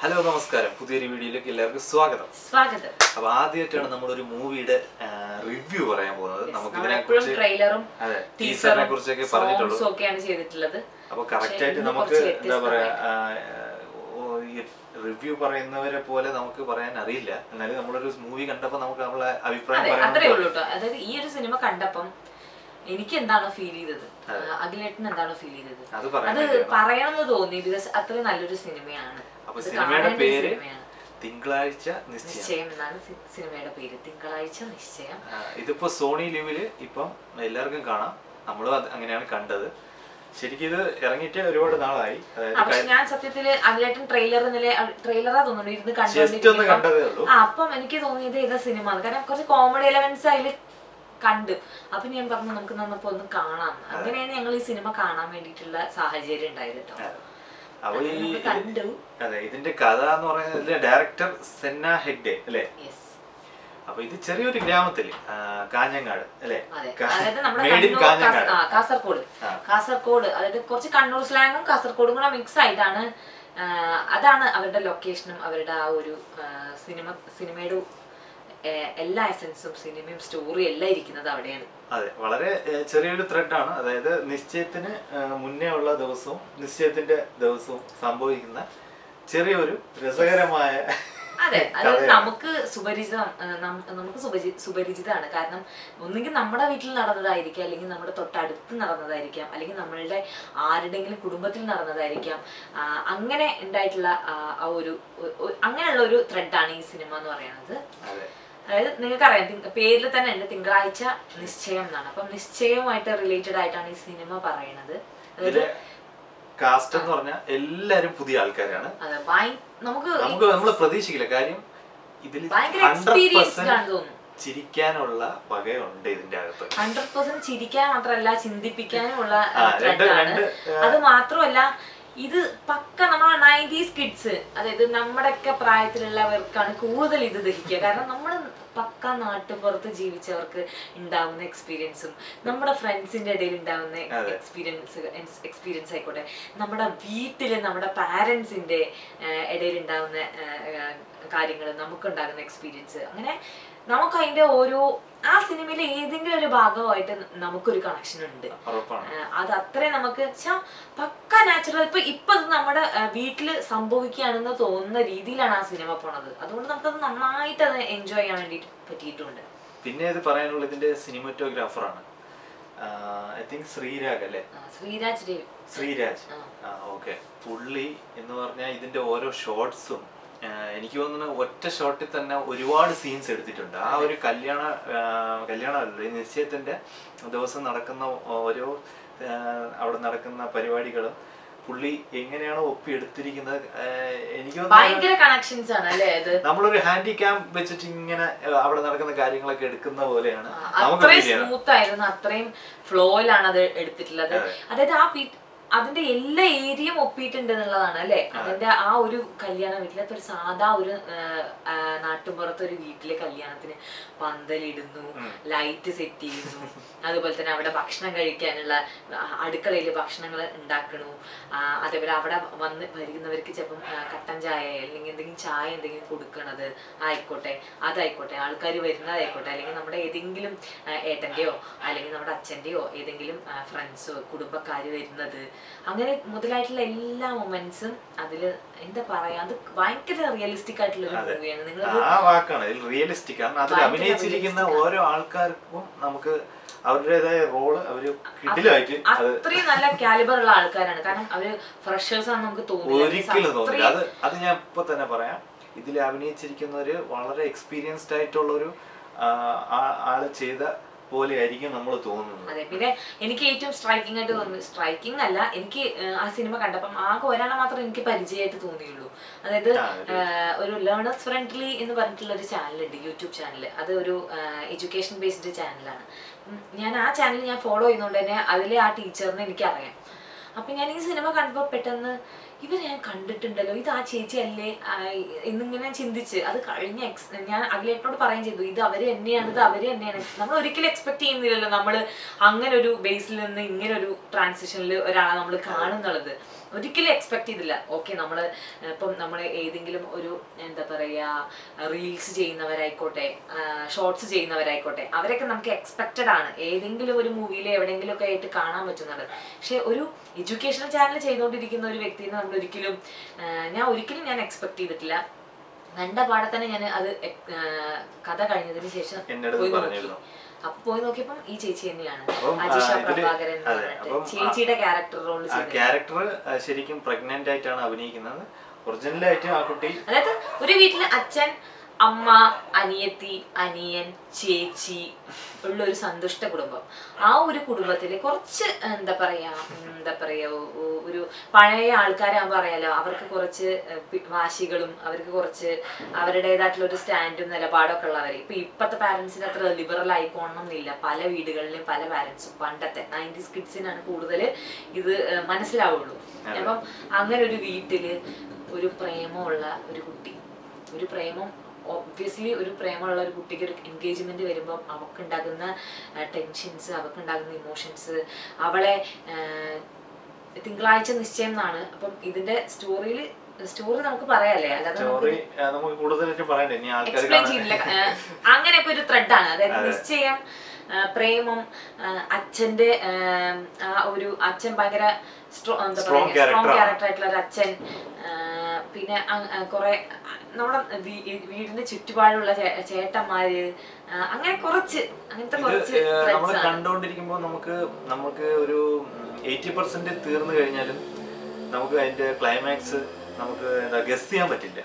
Hello നമസ്കാരം പുതിയൊരു വീഡിയോയിലേക്ക് എല്ലാവർക്കും സ്വാഗതം സ്വാഗതം അപ്പൊ ആദ്യമായിട്ടാണ് നമ്മളൊരു മൂവിയുടെ റിവ്യൂ പറയാൻ പോകുന്നത് നമുക്ക് ഇതിനെ നമ്മളെപ്പോഴും കുറിച്ച് ട്രെയിലറും അതെ ടീച്ചറിനെ കുറിച്ചൊക്കെ പറഞ്ഞിട്ടുള്ളൂ സോങ്സും ഒക്കെയാണ് ചെയ്തിട്ടുള്ളത് അപ്പൊ കറക്റ്റ് ആയിട്ട് ഇന്ന് നമുക്ക് കുറച്ച് എന്താ പറയാ വ്യത്യസ്തമായിട്ട്. റിവ്യൂ പറയുന്നവരെ പോലെ നമുക്ക് പറയാൻ അറിയില്ല എന്നാലും നമ്മളൊരു മൂവി കണ്ടപ്പോ നമുക്ക് നമ്മളെ അഭിപ്രായം അതെ പറയാൻ അത്രേ ഉള്ളൂ കേട്ടോ അതായത് ഈ ഒരു സിനിമ കണ്ടപ്പം എനിക്ക് എന്താണോ ഫീൽ ചെയ്തത് അഖിലേട്ടൻ എന്താണോ ഫീൽ ചെയ്തത് അത് പറയാൻ അത് വേണ്ടിയാണ്. പറയണമെന്ന് തോന്നി ബിക്കോസ് അത്രയും നല്ലൊരു സിനിമയാണ് അപ്പൊ ഇത് സിനിമയുടെ കാണേണ്ട ഒരു പേര് സിനിമയാണ്. തിങ്കളാഴ്ച നിശ്ചയം നിശ്ചയം എന്നാണ് സി- സിനിമയുടെ പേര് തിങ്കളാഴ്ച നിശ്ചയം ആ, ഇതിപ്പോ സോണി ലിവില് ഇപ്പം എല്ലാവർക്കും കാണാം നമ്മളും അത് അങ്ങനെയാണ് കണ്ടത് ശരിക്കും ഇത് ഇറങ്ങിയിട്ട് ഒരുപാട് നാളായി അതായത് ആ, പക്ഷെ ഞാൻ സത്യത്തില് അഖിലേട്ടൻ ട്രെയിലർ ഇന്നലെ ട്രെയിലറാ തോന്നുന്നു ഇരുന്ന് ജസ്റ്റ് ഒന്ന് കണ്ടോണ്ടിരിക്കുമ്പോ കണ്ടതേ ഉള്ളൂ ആ അപ്പം എനിക്ക് തോന്നിയത് ഏതാ സിനിമ കാരണം കുറച്ച് കോമഡി എലമെന്റ്സ് അതിൽ കണ്ടു അപ്പൊ ഞാൻ പറഞ്ഞു നമുക്ക് നന്നപ്പോ ഒന്ന് കാണാം അങ്ങനെയാണ് ഞങ്ങൾ ഈ സിനിമ കാണാൻ വേണ്ടിയിട്ടുള്ള സാഹചര്യം ഉണ്ടായത് കേട്ടോ അതെ. അപ്പൊ ഈ നമുക്ക് കണ്ടു അതെ ഇതിന്റെ കഥ എന്ന് പറയുന്നത് ഡയറക്ടർ സെന്ന ഹെഗ്ഡെ അല്ലെ യെസ് അപ്പൊ ഇത് ചെറിയൊരു ഗ്രാമത്തില് ആ, കാഞ്ഞങ്ങാട് അല്ലെ അതെ അതായത് നമ്മുടെ മേഡ് ഇൻ കണ്ണൂർ കാഞ്ഞങ്ങാട് കാസ- ആ, കാസർഗോഡ് ആ. കാസർഗോഡ് അതായത് കുറച്ച് കണ്ണൂർ സ്ലാങ്ങും കാസർഗോഡും കൂടെ മിക്സ് ആയിട്ടാണ് ആ, അതാണ് അവരുടെ ലൊക്കേഷനും അവരുടെ ആ ഒരു ആ, സിനിമ സിനിമയുടെ ഏ, എല്ലാ എസൻസും സിനിമയും സ്റ്റോറിയും എല്ലാം ഇരിക്കുന്നത് അവിടെയാണ് അതെ വളരെ ഏ, ചെറിയൊരു ത്രെഡാണ് അതായത് നിശ്ചയത്തിന് ഏ, മുന്നേ ഉള്ള ദിവസവും നിശ്ചയത്തിന്റെ ദിവസവും സംഭവിക്കുന്ന ചെറിയൊരു രസകരമായ അതെ അത് കഥയാണ്. നമുക്ക് സുപരിചിതം ആ, നം- നമുക്ക് സുപരി സുപരിചിതമാണ് കാരണം ഒന്നുകിൽ നമ്മുടെ വീട്ടിൽ നടന്നതായിരിക്കാം അല്ലെങ്കിൽ നമ്മുടെ തൊട്ടടുത്ത് നടന്നതായിരിക്കാം അല്ലെങ്കിൽ നമ്മളുടെ ആരുടെങ്കിലും കുടുംബത്തിൽ നടന്നതായിരിക്കാം ആ, അങ്ങനെ ഉണ്ടായിട്ടുള്ള ആ, ആ ഒരു ഒ- ഒ- അങ്ങനെയുള്ള ഒരു ത്രെഡാണ് ഈ സിനിമ എന്ന് പറയുന്നത് അതെ അതായത് നിങ്ങൾക്കറിയാം തിങ്ക- പേരിൽ തന്നെ ഉണ്ട് തിങ്കളാഴ്ച നിശ്ചയം എന്നാണ് അപ്പം നിശ്ചയവുമായിട്ട് റിലേറ്റഡ് ആയിട്ടാണ് ഈ സിനിമ പറയുന്നത് അതായത് ഇതിലെ കാസ്റ്റ് എന്ന് പറഞ്ഞാൽ എല്ലാരും പുതിയ ആൾക്കാരാണ് അതെ ഭയ- നമുക്ക് നമുക്ക് നമ്മൾ പ്രതീക്ഷിക്കില്ല കാര്യം ഇതിൽ ഭയങ്കര ഹൺഡ്രഡ് എക്സ്പീരിയൻസ്ഡ് ആണ് തോന്നുന്നു ചിരിക്കാനുള്ള വകയുണ്ട് ഇതിന്റെ അകത്ത് ഹൺഡ്രഡ് പെർസെന്റ് ചിരിക്കാൻ മാത്രമല്ല ചിന്തിപ്പിക്കാനുമുള്ള ആ, രണ്ട് ത്രെഡാണ് രണ്ട് അത് മാത്രമല്ല ഇത് പക്ക നമ്മളെ നയൻറ്റീസ് കിഡ്സ് അതായത് നമ്മുടെയൊക്കെ പ്രായത്തിലുള്ളവർക്കാണ് കൂടുതൽ ഇത് ദഹിക്കുക കാരണം നമ്മൾ പക്ക നാട്ടുപുറത്ത് ജീവിച്ചവർക്ക് ഉണ്ടാവുന്ന എക്സ്പീരിയൻസും നമ്മുടെ ഫ്രണ്ട്സിന്റെ ഇടയിൽ ഉണ്ടാവുന്ന അതെ. എക്സ്പീരിയൻസ് എക്സ്പീരിയൻസ് ആയിക്കോട്ടെ നമ്മുടെ വീട്ടില് നമ്മുടെ പാരൻസിന്റെ ഇടയിൽ ഉണ്ടാവുന്ന കാര്യങ്ങൾ നമുക്കുണ്ടാകുന്ന എക്സ്പീരിയൻസ് അങ്ങനെ നമുക്ക് അതിന്റെ ഓരോ ആ സിനിമയിലെ ഏതെങ്കിലും ഒരു ഭാഗമായിട്ട് നമുക്കൊരു കണക്ഷൻ ഉണ്ട് ഉറപ്പാണ് ആ, അത് അത്രയും നമുക്ക് ച്ചാ പക്ക നാച്ചുറൽ ഇപ്പൊ ഇപ്പൊ അത് നമ്മുടെ ആ, വീട്ടില് സംഭവിക്കുകയാണെന്ന് തോന്നുന്ന രീതിയിലാണ് ആ സിനിമ പോണത് അതുകൊണ്ട് നമുക്കത് നന്നായിട്ട് അത് എൻജോയ് ചെയ്യാൻ വേണ്ടിട്ട് പറ്റിയിട്ടുണ്ട് പിന്നെ ഇത് പറയാനുള്ള ഇതിന്റെ സിനിമറ്റോഗ്രാഫറാണ് ഐ തിങ്ക് ശ്രീരാഗ് അല്ലേ ആ, ശ്രീരാജ് ദേവ് ശ്രീരാജ് ആ. ആ ഓക്കെ പുള്ളി എന്ന് പറഞ്ഞാൽ ഇതിന്റെ ഓരോ ഷോർട്സും എനിക്ക് തോന്നുന്നു ഒറ്റ ഷോട്ടിൽ തന്നെ ഒരുപാട് സീൻസ് എടുത്തിട്ടുണ്ട് ആ ഒരു കല്യാണ ആ, കല്യാണമല്ല ഈ നിശ്ചയത്തിന്റെ ദിവസം നടക്കുന്ന ഓരോ ആ, അവിടെ നടക്കുന്ന പരിപാടികളും പുള്ളി എങ്ങനെയാണോ ഒപ്പി എടുത്തിരിക്കുന്നത് ആ, എനിക്ക് തോന്നുന്നു ഭയങ്കര കണക്ഷൻസ് ആണ് അല്ലേ അത് നമ്മളൊരു ഹാൻഡി ക്യാം വെച്ചിട്ട് ഇങ്ങനെ ആ, അവിടെ നടക്കുന്ന കാര്യങ്ങളൊക്കെ എടുക്കുന്ന പോലെയാണ് നമുക്ക് അത്രയും feel ചെയ്യണം സ്മൂത്ത് ആയിരുന്നു അത്രയും ഫ്ലോയിലാണ് അത് എടുത്തിട്ടുള്ളത് അതെ. അതായത് ആ വീട്ട് അതിന്റെ എല്ലാ ഏരിയയും ഒപ്പിയിട്ടുണ്ട് എന്നുള്ളതാണ് അല്ലെ അതിന്റെ ആ ഒരു കല്യാണ വീട്ടിലെ ഇപ്പൊ ഒരു സാധാ ഒരു ആ, ആ, നാട്ടുമ്പുറത്തെ ഒരു വീട്ടിലെ കല്യാണത്തിന് പന്തലിടുന്നു ലൈറ്റ് സെറ്റ് ചെയ്യുന്നു അതുപോലെ തന്നെ അവിടെ ഭക്ഷണം കഴിക്കാനുള്ള അടുക്കളയിൽ ഭക്ഷണങ്ങൾ ഉണ്ടാക്കണു ആ, അതേപോലെ അവിടെ വന്ന് വരുന്നവർക്ക് ചിലപ്പം ആ, കട്ടൻ ചായ അല്ലെങ്കിൽ എന്തെങ്കിലും ചായ എന്തെങ്കിലും കൊടുക്കണത് ആയിക്കോട്ടെ അതായിക്കോട്ടെ ആൾക്കാർ വരുന്നതായിക്കോട്ടെ അല്ലെങ്കിൽ നമ്മുടെ ഏതെങ്കിലും ആ, ഏട്ടന്റെയോ അല്ലെങ്കിൽ നമ്മുടെ അച്ഛന്റെയോ ഏതെങ്കിലും ഫ്രണ്ട്സോ കുടുംബക്കാർ വരുന്നത് അങ്ങനെ മുതലായിട്ടുള്ള എല്ലാ മൊമെന്റ്സും അതില് എന്താ പറയാ അത് ഭയങ്കര റിയലിസ്റ്റിക് ആയിട്ടുള്ള ഒരു മൂവിയാണ് നിങ്ങൾ ആ വാക്കാണ് ഇതിൽ റിയലിസ്റ്റിക് കാരണം അതിൽ ഭയങ്കര അഭിനയിച്ചിരിക്കുന്ന ഓരോ ആൾക്കാർക്കും നമുക്ക് അവരുടേതായ റോള് അവര് കിടിലായിട്ട് അത് അത്രയും നല്ല കാലിബർ ഉള്ള ആൾക്കാരാണ് കാരണം അവര് ഫ്രഷേഴ്സ് ആണെന്ന് നമുക്ക് തോന്നില്ല ഒരിക്കലും തോന്നില്ല അത്രയും- അത് അത് ഞാൻ ഇപ്പൊ തന്നെ പറയാം ഇതിൽ അഭിനയിച്ചിരിക്കുന്നവര് വളരെ എക്സ്പീരിയൻസ്ഡ് ആയിട്ടുള്ള ഒരു ആള് ചെയ്ത പോലെ ആയിരിക്കും നമ്മൾ തോന്നുന്നത് അതെ പിന്നെ എനിക്ക് ഏറ്റവും സ്ട്രൈക്കിംഗ് ആയിട്ട് തോന്നി സ്ട്രൈക്കിംഗ് അല്ല എനിക്ക് ഏഹ്, ആ സിനിമ കണ്ടപ്പം ആകെ ഒരാളെ മാത്രം എനിക്ക് പരിചയമായിട്ട് തോന്നിയുള്ളൂ അതായത് ആ, ഏഹ്, ഒരു ലേണേഴ്സ് ഫ്രണ്ട്ലി എന്ന് പറഞ്ഞിട്ടുള്ള ഒരു ചാനലുണ്ട് യൂട്യൂബ് ചാനൽ അത് ഒരു എഡ്യൂക്കേഷൻ ബേസ്ഡ് ചാനലാണ് ഉം, ഞാൻ ആ ചാനൽ ഞാൻ ഫോളോ ചെയ്യുന്നതുകൊണ്ട് തന്നെ അതിലെ ആ ടീച്ചറിനെ എനിക്കറിയാം അപ്പൊ ഞാൻ ഈ സിനിമ കണ്ടപ്പോൾ പെട്ടെന്ന് ഇവരെ ഞാൻ കണ്ടിട്ടുണ്ടല്ലോ ഇത് ആ ചേച്ചി അല്ലേ ആ, എന്നിങ്ങനെ ചിന്തിച്ച് അത് കഴിഞ്ഞ എക്സ് ഞാൻ അഖിലേട്ടനോട് പറയുകയും ചെയ്തു ഇത് അവര് തന്നെയാണ് ഇത് അവര് തന്നെയാണ് നമ്മൾ ഒരിക്കലും എക്സ്പെക്ട് ചെയ്യുന്നില്ലല്ലോ നമ്മൾ അങ്ങനെ ഒരു ബേസിൽ നിന്ന് ഇങ്ങനെ ഒരു ട്രാൻസിഷനിൽ ഒരാളെ നമ്മൾ കാണുന്നുള്ളത് ഒരിക്കലും എക്സ്പെക്ട് ചെയ്തില്ല ഓക്കെ നമ്മൾ ഇപ്പം നമ്മൾ ഏതെങ്കിലും ഒരു എന്താ പറയുക റീൽസ് ചെയ്യുന്നവരായിക്കോട്ടെ ഷോർട്സ് ചെയ്യുന്നവരായിക്കോട്ടെ അവരൊക്കെ നമുക്ക് എക്സ്പെക്റ്റഡ് ആണ് ഏതെങ്കിലും ഒരു മൂവിയിൽ എവിടെയെങ്കിലും ഒക്കെ ആയിട്ട് കാണാൻ പറ്റുന്നത് പക്ഷെ ഒരു എഡ്യൂക്കേഷണൽ ചാനൽ ചെയ്തുകൊണ്ടിരിക്കുന്ന ഒരു വ്യക്തിനെ നമ്മൾ ഒരിക്കലും ആ, ഞാൻ ഒരിക്കലും ഞാൻ എക്സ്പെക്ട് ചെയ്തിട്ടില്ല കണ്ട പാടെ തന്നെ ഞാൻ അത് എക്- ആ, കഥ കഴിഞ്ഞതിന് ശേഷം എൻ്റെ അടുത്ത് പോയി നോക്കി പറഞ്ഞിരുന്നു. അപ്പൊ പോയി നോക്കിയപ്പം ഈ ചേച്ചി തന്നെയാണ് അപ്പം, ആ, അജിഷ ഇതില് പ്രഭാകരൻ എന്ന് അതെ, പറഞ്ഞിട്ട് അപ്പം, ആ, ചേച്ചിയുടെ ക്യാരക്ടർ റോൾ ആ ചെയ്തത് ക്യാരക്ടർ ശരിക്കും പ്രഗ്നന്റ് ആയിട്ടാണ് അഭിനയിക്കുന്നത് ഒറിജിനലായിട്ട് ആ കുട്ടി അതായത് ഒരു വീട്ടില് അച്ഛൻ അമ്മ അനിയത്തി അനിയൻ ചേച്ചി ഉള്ള ഒരു സന്തുഷ്ട കുടുംബം ആ ഒരു കുടുംബത്തില് കുറച്ച് എന്താ പറയാ ഉം, എന്താ പറയാ ഒ- ഒ- ഒരു പഴയ ആൾക്കാരാകുമ്പോൾ അറിയാലോ അവർക്ക് കുറച്ച് ഏഹ്, പി- വാശികളും അവർക്ക് കുറച്ച് അവരുടേതായിട്ടുള്ള ഒരു സ്റ്റാൻഡും നിലപാടൊക്കെ ഉള്ളവർ ഇപ്പൊ ഇപ്പത്തെ പാരന്റ്സിന് അത്ര ലിബറൽ ആയിക്കോണം എന്നില്ല പല വീടുകളിലും പല പാരന്റ്സും പണ്ടത്തെ നയൻറ്റീസ് കിഡ്സിനാണ് കൂടുതൽ ഇത് ഏഹ്, മനസ്സിലാവുള്ളൂ അപ്പം അങ്ങനെ ഒരു വീട്ടില് ഒരു പ്രേമമുള്ള ഒരു കുട്ടി ഒരു പ്രേമം ഒബ്വിയസ്ലി ഒരു പ്രേമമുള്ള ഒരു കുട്ടിക്ക് ഒരു എൻഗേജ്മെന്റ് വരുമ്പം അവക്കുണ്ടാകുന്ന ടെൻഷൻസ് അവക്കുണ്ടാകുന്ന ഇമോഷൻസ് അവളെ ആ, തിങ്കളാഴ്ച നിശ്ചയം എന്നാണ് അപ്പം ഇതിന്റെ സ്റ്റോറിയിൽ സ്റ്റോറി നമുക്ക് പറയാല്ലേ അല്ലാതെ നമുക്ക് സ്റ്റോറി നമുക്ക് കൂടുതലായിട്ട് പറയണ്ടേ ഇനി ആൾക്കാർ എക്സ്പ്ലെയിൻ ചെയ്തില്ല ആ, അങ്ങനെയൊക്കെ ഒരു ത്രെഡാണ് അതായത് നിശ്ചയം ആ, പ്രേമം ആ, അച്ഛന്റെ ആ, ആ ഒരു അച്ഛൻ ഭയങ്കര സ്ട്രോ- എന്താ Strong പറയുക character സ്ട്രോങ് ആണ്. ക്യാരക്ടർ ആയിട്ടുള്ള ഒരു അച്ഛൻ ആ, പിന്നെ അങ്- ആ, കുറെ നമ്മുടെ വീ- ഈ വീടിന്റെ ചുറ്റുപാടുള്ള ചേ- ചേട്ടന്മാര് ആ, അങ്ങനെ കുറച്ച് അങ്ങനത്തെ കുറച്ച് നമ്മൾ threads ആണ് കണ്ടുകൊണ്ടിരിക്കുമ്പോൾ നമുക്ക് നമുക്ക് ഒരു എയ്റ്റി പെർസെന്റ് തീർന്നു കഴിഞ്ഞാലും നമുക്ക് അതിന്റെ ക്ലൈമാക്സ് നമുക്ക് എന്താ ഗസ് ചെയ്യാൻ പറ്റില്ല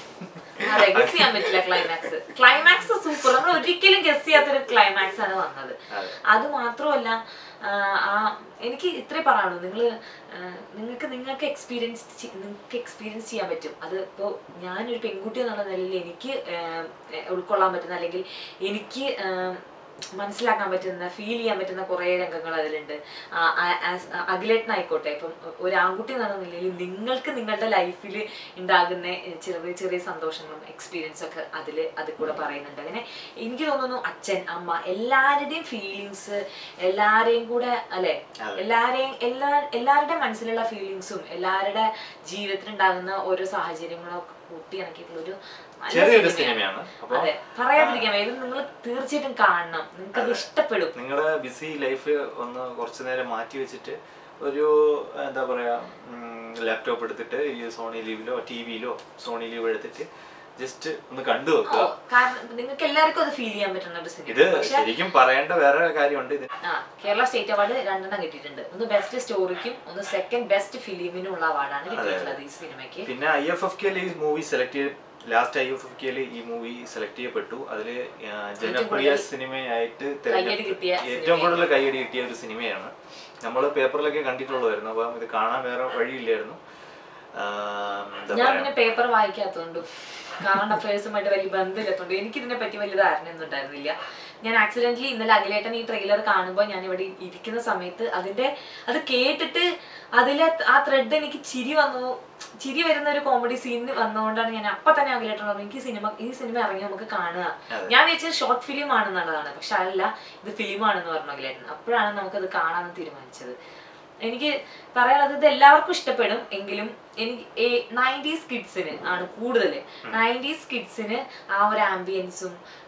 അതെ ഗസ് ചെയ്യാൻ പറ്റില്ല ക്ലൈമാക്സ് ക്ലൈമാക്സ് സൂപ്പർ നമ്മൾ ഒരിക്കലും ഗസ് ചെയ്യാത്തൊരു ക്ലൈമാക്സ് ആണ് വന്നത് അതെ. അത് മാത്രമല്ല ആ, ആ എനിക്ക് ഇത്രേ പറയാനുള്ളൂ നിങ്ങൾ നിങ്ങൾക്ക് നിങ്ങൾക്ക് എക്സ്പീരിയൻസ് നിങ്ങൾക്ക് എക്സ്പീരിയൻസ് ചെയ്യാൻ പറ്റും അത് ഇപ്പോൾ ഞാനൊരു പെൺകുട്ടി എന്നുള്ള നിലയിൽ എനിക്ക് ആ, ഉൾക്കൊള്ളാൻ പറ്റുന്ന അല്ലെങ്കിൽ എനിക്ക് ആ, മനസ്സിലാക്കാൻ പറ്റുന്ന ഫീൽ ചെയ്യാൻ പറ്റുന്ന കുറേ രംഗങ്ങൾ അതിലുണ്ട് ആ, ആ- ആസ്- അഖിലേട്ടനായിക്കോട്ടെ ഇപ്പം ഒരു ആൺകുട്ടി എന്നുള്ള നിലയിൽ നിങ്ങൾക്ക് നിങ്ങളുടെ ലൈഫിൽ ഉണ്ടാകുന്ന ചെറിയ ചെറിയ സന്തോഷങ്ങളും എക്സ്പീരിയൻസ് ഒക്കെ അതിൽ അതിൽ കൂടെ പറയുന്നുണ്ട് അങ്ങനെ എനിക്ക് തോന്നുന്നു അച്ഛൻ അമ്മ എല്ലാവരുടെയും ഫീലിങ്സ് എല്ലാരെയും കൂടെ അല്ലെ അതെ. എല്ലാരെയും എല്ലാ എല്ലാവരുടെ മനസ്സിലുള്ള ഫീലിങ്സും എല്ലാവരുടെ ജീവിതത്തിൽ ഉണ്ടാകുന്ന ഓരോ സാഹചര്യങ്ങളും ഒക്കെ കൂട്ടി ഇണക്കിയിട്ടുള്ള ഒരു നല്ല ചെറിയൊരു സിനിമയാണ്. സിനിമയാണ് അപ്പൊ അതെ പറയാതിരിക്കാൻ വയ്യ. ഇത് നിങ്ങൾ തീർച്ചയായിട്ടും കാണണം നിങ്ങൾക്ക് അത് ഇഷ്ടപ്പെടും നിങ്ങളുടെ ബിസി ലൈഫ് ഒന്ന് കുറച്ചു നേരം മാറ്റി വെച്ചിട്ട് ഒരു എന്താ പറയാ ലാപ്ടോപ്പ് എടുത്തിട്ട് ഈ സോണി ലീവിലോ ടി വിയിലോ സോണി ലീവ് എടുത്തിട്ട് ജസ്റ്റ് ഒന്ന് കണ്ടു ഓ, വെക്കുക കാരണം നിങ്ങൾക്ക് എല്ലാവർക്കും അത് ഫീൽ ചെയ്യാൻ പറ്റുന്ന ഒരു ഇത് സിനിമ പക്ഷെ ശരിക്കും പറയേണ്ട വേറെ കാര്യമുണ്ട് ഇത് ആ കേരള സ്റ്റേറ്റ് അവാർഡ് രണ്ടെണ്ണം കിട്ടിയിട്ടുണ്ട് ഒന്ന് ബെസ്റ്റ് സ്റ്റോറിക്കും ഒന്ന് സെക്കൻഡ് ബെസ്റ്റ് ഫിലിമിനും ഉള്ള അവാർഡാണ് കിട്ടിയിട്ടുള്ളത് ഈ സിനിമയ്ക്ക് പിന്നെ ഐ എഫ് എഫ് കെയിൽ ഈ മൂവി സെലക്ട് ചെയ്ത് ലാസ്റ്റ് ഐ എഫ് എഫ് കെയിൽ ഈ മൂവി സെലക്ട് ചെയ്യപ്പെട്ടു അതില് ആ, ജനപ്രിയ കൂടുതൽ സിനിമയായിട്ട് കയ്യടി തിരഞ്ഞെടുത്ത കിട്ടിയ ഏറ്റവും കൂടുതൽ കൈയടി കിട്ടിയ ഒരു സിനിമയാണ് നമ്മൾ പേപ്പറിലൊക്കെ കണ്ടിട്ടുള്ളതായിരുന്നു അപ്പം ഇത് കാണാൻ വേറെ വഴിയില്ലായിരുന്നു ആ, എന്താ ഞാൻ പറയാ പിന്നെ പേപ്പർ വായിക്കാത്തതുകൊണ്ടും കറണ്ട് അഫയേഴ്സുമായിട്ട് വലിയ ബന്ധമില്ലാത്തതുകൊണ്ട് എനിക്ക് ഇതിനെ പറ്റി വലിയ ധാരണയൊന്നും ഉണ്ടായിരുന്നില്ല ഞാൻ ആക്സിഡന്റലി ഇന്നലെ അഖിലേട്ടൻ ഈ ട്രെയിലർ കാണുമ്പോൾ ഞാൻ ഇവിടെ ഇരിക്കുന്ന സമയത്ത് അതിന്റെ അത് കേട്ടിട്ട് അതിലെ ആ ത്രെഡ് എനിക്ക് ചിരി വന്നു ചിരി വരുന്ന ഒരു കോമഡി സീൻ വന്നുകൊണ്ടാണ് ഞാൻ അപ്പൊ തന്നെ അഖിലേട്ടൻ പറഞ്ഞു എനിക്ക് സിനിമ ഈ സിനിമ ഇറങ്ങി നമുക്ക് കാണുക അതെ. ഞാൻ വിചാരിച്ചത് ഷോർട്ട് ഫിലിം ആണെന്നുള്ളതാണ് പക്ഷെ അതല്ല ഇത് ഫിലിമാണെന്ന് പറഞ്ഞു അഖിലേട്ടൻ അപ്പോഴാണ് നമുക്കത് കാണാമെന്ന് തീരുമാനിച്ചത് എനിക്ക് പറയാനുള്ളത് ഇത് എല്ലാവർക്കും ഇഷ്ടപ്പെടും എങ്കിലും എനിക്ക് നയൻറ്റീസ് കിഡ്സിന് ആണ് കൂടുതൽ നയൻറ്റീസ് കിഡ്സിന് ആ ഒരു ആംബിയൻസും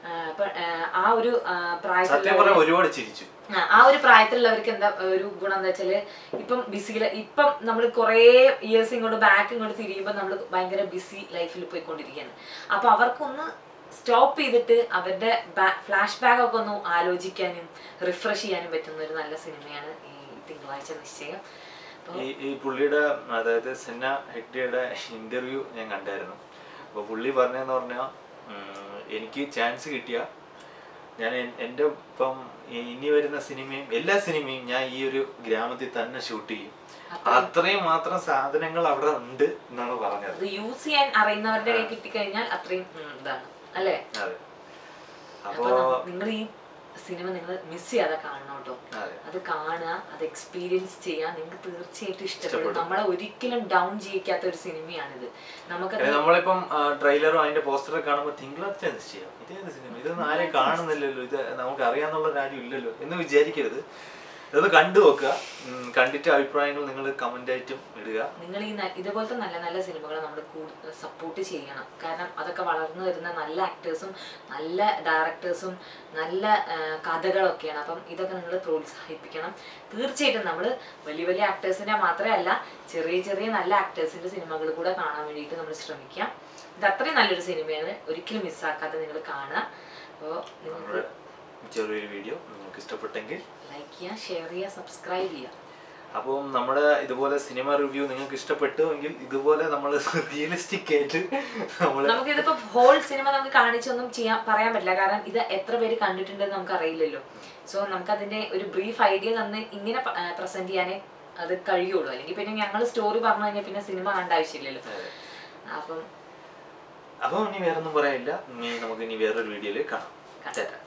ആ ഒരു ആ, പ്രായത്തിലുള്ള സത്യം പറയാൻ ഒരുപാട് ചിരിച്ചു ആ, ആ ഒരു പ്രായത്തിലുള്ളവർക്ക് എന്താ ഒരു ഗുണം എന്താ വെച്ചാല് ഇപ്പം ബിസിയില് ഇപ്പം നമ്മൾ കുറേ ഇയേഴ്സ് ഇങ്ങോട്ട് ബാക്ക് ഇങ്ങോട്ട് തിരിയുമ്പോൾ നമ്മൾ ഭയങ്കര ബിസി ലൈഫിൽ പോയിക്കൊണ്ടിരിക്കുകയാണ് അപ്പൊ അവർക്കൊന്ന് സ്റ്റോപ്പ് ചെയ്തിട്ട് അവരുടെ ഫ്ലാഷ് ബാക്ക് ഒക്കെ ഒന്ന് ആലോചിക്കാനും റിഫ്രഷ് ചെയ്യാനും പറ്റുന്ന ഒരു നല്ല സിനിമയാണ് ഈ തിങ്കളാഴ്ച നിശ്ചയം അപ്പൊ ഈ ഈ പുള്ളിയുടെ അതായത് സെന്ന ഹെഗ്ഡയുടെ ഇന്റർവ്യൂ ഞാൻ കണ്ടായിരുന്നു അപ്പോൾ പുള്ളി പറഞ്ഞതെന്ന് പറഞ്ഞാൽ എനിക്ക് ചാൻസ് കിട്ടിയ ഞാൻ എൻ- എൻ്റെ ഇപ്പം ഈ- ഇനി വരുന്ന സിനിമയും എല്ലാ സിനിമയും ഞാൻ ഈ ഒരു ഗ്രാമത്തിൽ തന്നെ ഷൂട്ട് ചെയ്യും അത്രയും മാത്രം സാധനങ്ങൾ അവിടെ ഉണ്ട് എന്നാണ് പറഞ്ഞത് അത് യൂസ് ചെയ്യാൻ അറിയുന്നവരുടെ കയ്യിൽ കിട്ടിക്കഴിഞ്ഞാൽ അത്രയും ഉം, ഇതാണ് അല്ലേ അതെ അപ്പൊ അപ്പോൾ നിങ്ങൾ ഈ സിനിമ നിങ്ങൾ മിസ് ചെയ്യാതെ കാണണം കേട്ടോ അതെ അത് കാണുക അത് എക്സ്പീരിയൻസ് ചെയ്യുക നിങ്ങൾക്ക് തീർച്ചയായിട്ടും ഇഷ്ടപ്പെടും ഇഷ്ടപ്പെടും. നമ്മളെ ഒരിക്കലും ഡൗൺ ചെയ്യിക്കാത്ത ഒരു സിനിമയാണിത് നമുക്കത് ഏ, നമ്മളിപ്പം ട്രെയിലറും അതിന്റെ പോസ്റ്ററും കാണുമ്പോൾ തിങ്കളാഴ്ച നിശ്ചയം ഇതേത് സിനിമ ഇതൊന്നും ആരെയും കാണുന്നില്ലല്ലോ ഇത് നമുക്ക് അറിയാന്നുള്ള ആരും ഇല്ലല്ലോ എന്ന് വിചാരിക്കരുത് ഇതൊന്ന് കണ്ടു നോക്കുക ഉം, കണ്ടിട്ട് അഭിപ്രായങ്ങൾ നിങ്ങൾ കമന്റ് ആയിട്ടും ഇടുക നിങ്ങൾ ഈ ന- ഇതുപോലത്തെ നല്ല നല്ല സിനിമകൾ നമ്മൾ സപ്പോർട്ട് ചെയ്യണം കാരണം അതൊക്കെ വളർന്നു വരുന്ന നല്ല ആക്ടേഴ്സും നല്ല ഡയറക്ടേഴ്സും നല്ല ആ, കഥകളൊക്കെയാണ് അപ്പം ഇതൊക്കെ നിങ്ങൾ പ്രോത്സാഹിപ്പിക്കണം തീർച്ചയായിട്ടും നമ്മൾ വലിയ വലിയ ആക്ടേഴ്സിനെ മാത്രമല്ല ചെറിയ ചെറിയ നല്ല ആക്ടേഴ്സിന്റെ സിനിമകൾ കൂടെ കാണാൻ വേണ്ടിയിട്ട് നമ്മൾ ശ്രമിക്കാം ഇത് അത്രയും നല്ലൊരു സിനിമയാണ് ഒരിക്കലും മിസ്സാക്കാതെ നിങ്ങൾ കാണുക അപ്പോൾ നിങ്ങൾക്ക് നമ്മുടെ ചെറിയൊരു വീഡിയോ നിങ്ങൾക്ക് ഇഷ്ടപ്പെട്ടെങ്കിൽ ലൈക്ക് ചെയ്യുക ഷെയർ ചെയ്യുക സബ്സ്ക്രൈബ് ചെയ്യുക അപ്പം നമ്മുടെ ഇതുപോലെ സിനിമ റിവ്യൂ നിങ്ങൾക്ക് ഇഷ്ടപ്പെട്ടു എങ്കിൽ ഇതുപോലെ നമ്മൾ റിയലിസ്റ്റിക് ആയിട്ട് നമ്മൾ നമുക്ക് ഇതിപ്പോ ഹോൾ സിനിമ നമുക്ക് കാണിച്ചൊന്നും ചെയ്യാൻ പറയാൻ പറ്റില്ല കാരണം ഇത് എത്ര പേര് കണ്ടിട്ടുണ്ടെന്ന് നമുക്ക് അറിയില്ലല്ലോ സോ നമുക്ക് അതിന്റെ ഒരു ബ്രീഫ് ഐഡിയ തന്ന് ഇങ്ങനെ പ്രസന്റ് ചെയ്യാനേ അത് കഴിയുള്ളൂ അല്ലെങ്കിൽ പിന്നെ ഞങ്ങൾ സ്റ്റോറി പറഞ്ഞു കഴിഞ്ഞാൽ പിന്നെ സിനിമ കണ്ട ആവശ്യമില്ലല്ലോ അപ്പം അപ്പം ഇനി വേറൊന്നും പറയാനില്ല ഇനി നമുക്ക് ഇനി വേറൊരു വീഡിയോയിൽ കാണാം കാണാം. ചേട്ടാ